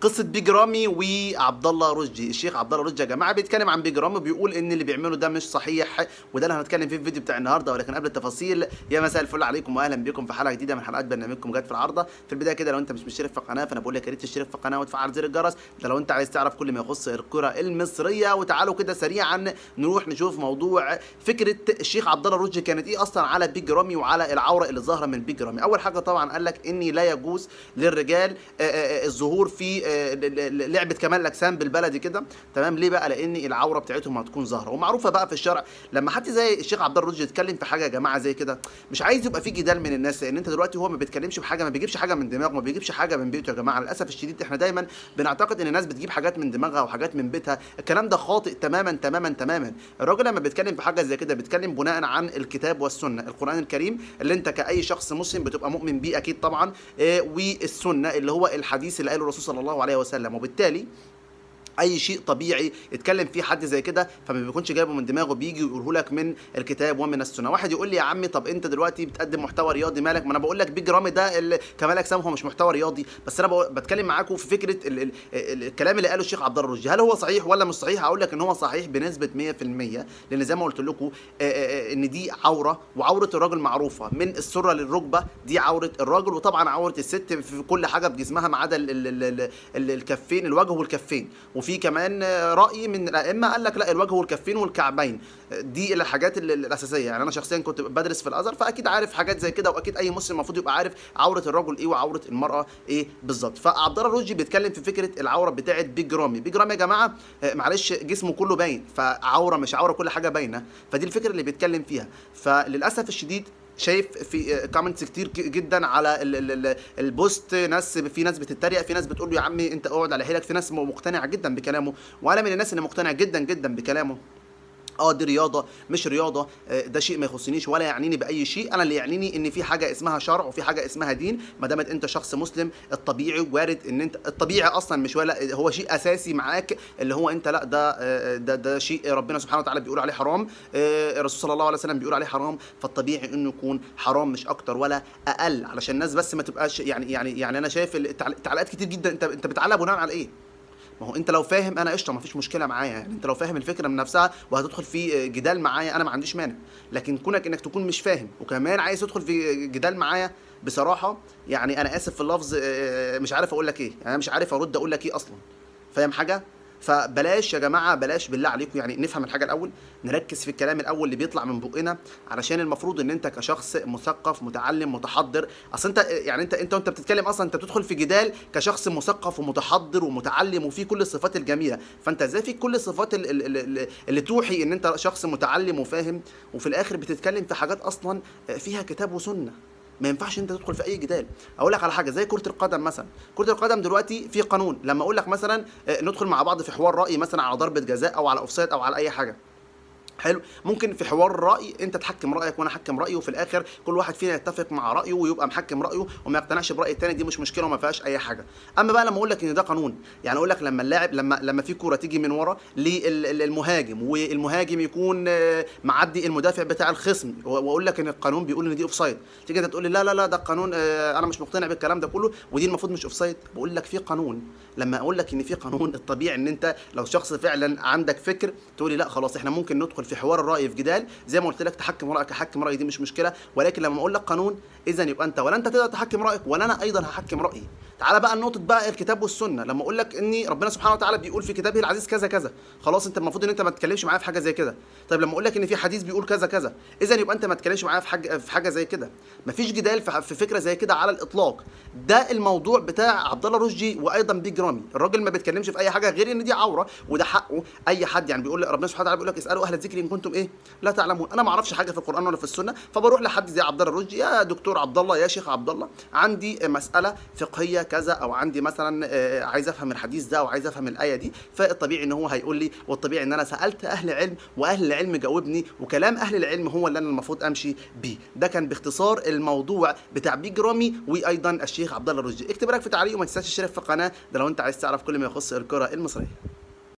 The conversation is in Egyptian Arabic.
قصه بيج رامي وعبد الله رشدي الشيخ عبد الله رشدي يا جماعه بيتكلم عن بيج رامي بيقول ان اللي بيعمله ده مش صحيح وده اللي هنتكلم فيه في الفيديو بتاع النهارده ولكن قبل التفاصيل يا مساء الفل عليكم واهلا بكم في حلقه جديده من حلقات برنامجكم جت في العارضه في البدايه كده لو انت مش مشترك في القناه فانا بقول لك يا ريت تشترك في القناه وتفعل زر الجرس ده لو انت عايز تعرف كل ما يخص الكره المصريه وتعالوا كده سريعا نروح نشوف موضوع فكره الشيخ عبد الله رشدي كانت ايه اصلا على بيج رامي وعلى العوره اللي ظاهره من بيج رامي اول حاجه طبعا قال لك اني لا يجوز للرجال آه، آه، الظهور في آه، ل- ل- لعبه كمال الاجسام بالبلدي كده تمام ليه بقى لان العوره بتاعتهم هتكون ظاهره ومعروفه بقى في الشرع لما حد زي الشيخ عبد الله رشدي يتكلم في حاجه يا جماعه زي كده مش عايز يبقى في جدال من الناس لان انت دلوقتي هو ما بيتكلمش بحاجه ما بيجيبش حاجه من دماغه ما بيجيبش حاجه من بيته يا جماعه للاسف الشديد احنا دايما بنعتقد ان الناس بتجيب حاجات من دماغها وحاجات من بيتها الكلام ده خاطئ تماما تماما تماما الراجل لما بيتكلم في حاجه زي كده بيتكلم بناء عن الكتاب والسنه القران الكريم اللي انت كاي شخص مسلم بتبقى مؤمن بيه اكيد طبعا آه، والسنه اللي هو الحديث اللي قاله الرسول صلى الله عليه وسلم وبالتالي اي شيء طبيعي يتكلم فيه حد زي كده فما بيكونش جايبه من دماغه بيجي يقوله لك من الكتاب ومن السنه واحد يقول لي يا عمي طب انت دلوقتي بتقدم محتوى رياضي مالك ما انا بقول لك بيج رامي ده ال- كمال اجسام هو مش محتوى رياضي بس انا بقول- بتكلم معاكم في فكره ال ال ال الكلام اللي قاله الشيخ عبد الله الرشدي هل هو صحيح ولا مش صحيح هقول لك ان هو صحيح بنسبه 100% لان زي ما قلت لكم آه، آه، آه، ان دي عوره وعوره الراجل معروفه من السره للركبه دي عوره الراجل وطبعا عوره الست في كل حاجه بجسمها ما عدا ال- ال- ال- ال- الكفين الوجه والكفين وفي كمان آه، راي من الائمه قال لك لا الوجه والكفين والكعبين آه، دي الحاجات ال- ال- الاساسيه يعني انا شخصيا كنت بدرس في الازهر فاكيد عارف حاجات زي كده واكيد اي مسلم المفروض يبقى عارف عوره الرجل ايه وعوره المراه ايه بالظبط فعبد الله الرشدي بيتكلم في فكره العوره بتاعه بيج رامي بيج رامي يا جماعه آه، معلش جسمه كله باين فعوره مش عوره كل حاجه باينه فدي الفكره اللي بيتكلم فيها فللاسف الشديد شايف في كومنتس كتير ك- جدا على ال- ال- ال- البوست ناس في ناس بتتريق في ناس بتقول له يا عمي انت اقعد على حيلك في ناس مقتنعه جدا بكلامه وانا من الناس اللي مقتنع جدا جدا بكلامه اه دي رياضه مش رياضه آه، ده شيء ما يخصنيش ولا يعنيني باي شيء انا اللي يعنيني ان في حاجه اسمها شرع وفي حاجه اسمها دين ما دامت انت شخص مسلم الطبيعي وارد ان انت الطبيعي اصلا مش ولا هو شيء اساسي معاك اللي هو انت لا ده آه، ده ده شيء ربنا سبحانه وتعالى بيقول عليه حرام آه، الرسول صلى الله عليه وسلم بيقول عليه حرام فالطبيعي انه يكون حرام مش اكتر ولا اقل علشان الناس بس ما تبقاش يعني يعني يعني انا شايف التعل- التعليقات كتير جدا انت انت بتعلق بناء على ايه ما هو انت لو فاهم انا قشطه ما فيش مشكله معايا يعني انت لو فاهم الفكره من نفسها وهتدخل في جدال معايا انا ما عنديش مانع لكن كونك انك تكون مش فاهم وكمان عايز تدخل في جدال معايا بصراحه يعني انا اسف في اللفظ اه، مش عارف اقول لك ايه يعني انا مش عارف ارد اقول لك ايه اصلا فاهم حاجه فبلاش يا جماعه بلاش بالله عليكم يعني نفهم الحاجه الاول نركز في الكلام الاول اللي بيطلع من بقنا علشان المفروض ان انت كشخص مثقف متعلم متحضر اصل انت يعني انت انت وانت بتتكلم اصلا انت بتدخل في جدال كشخص مثقف ومتحضر ومتعلم وفيه كل الصفات الجميله فانت ازاي فيك كل الصفات ال- ال- ال- اللي توحي ان انت شخص متعلم وفاهم وفي الاخر بتتكلم في حاجات اصلا فيها كتاب وسنه ما ينفعش انت تدخل في اي جدال اقول لك على حاجه زي كره القدم مثلا كره القدم دلوقتي في قانون لما اقول لك مثلا آه، ندخل مع بعض في حوار راي مثلا على ضربه جزاء او على اوفسايد او على اي حاجه حلو ممكن في حوار الراي انت تحكم رايك وانا احكم رايي وفي الاخر كل واحد فينا يتفق مع رايه ويبقى محكم رايه وما يقتنعش براي التاني دي مش مشكله وما فيهاش اي حاجه اما بقى لما اقول لك ان ده قانون يعني اقول لك لما اللاعب لما لما في كوره تيجي من ورا للمهاجم والمهاجم يكون آه، معدي المدافع بتاع الخصم و- واقول لك ان القانون بيقول ان دي اوفسايد تيجي انت تقول لي لا لا لا ده القانون آه، انا مش مقتنع بالكلام ده كله ودي المفروض مش اوفسايد بقول لك في قانون لما اقول لك ان في قانون الطبيعي ان انت لو شخص فعلا عندك فكر تقول لي لا خلاص احنا ممكن ندخل في حوار الراي في جدال زي ما قلت لك تحكم رايك احكم رايي دي مش مشكله ولكن لما اقول لك قانون اذا يبقى انت ولا انت تقدر تحكم رايك ولا انا ايضا هحكم رايي تعالى بقى نقطه بقى الكتاب والسنه لما اقول لك ان ربنا سبحانه وتعالى بيقول في كتابه العزيز كذا كذا خلاص انت المفروض ان انت ما تتكلمش معايا في حاجه زي كده طيب لما اقول لك ان في حديث بيقول كذا كذا اذا يبقى انت ما تتكلمش معايا في حاجه في حاجه زي كده مفيش جدال في في فكره زي كده على الاطلاق ده الموضوع بتاع عبد الله رشدي وايضا بيج رامي الراجل ما بيتكلمش في اي حاجه غير ان دي عوره وده حقه اي حد يعني بيقول ربنا سبحانه وتعالى بيقول لك اسالوا اهل الذكر ان كنتم ايه لا تعلمون انا ما اعرفش حاجه في القران ولا في السنه فبروح لحد زي عبد الله الرشدي يا دكتور عبد الله يا شيخ عبد الله عندي مساله فقهيه كذا او عندي مثلا آه، عايز افهم الحديث ده او عايز افهم الايه دي فالطبيعي ان هو هيقول لي والطبيعي ان انا سالت اهل علم واهل العلم جاوبني وكلام اهل العلم هو اللي انا المفروض امشي بيه ده كان باختصار الموضوع بتاع بيج رامي وايضا الشيخ عبد الله الرشدي اكتب رايك في تعليق وما تنساش تشترك في القناه ده لو انت عايز تعرف كل ما يخص الكره المصريه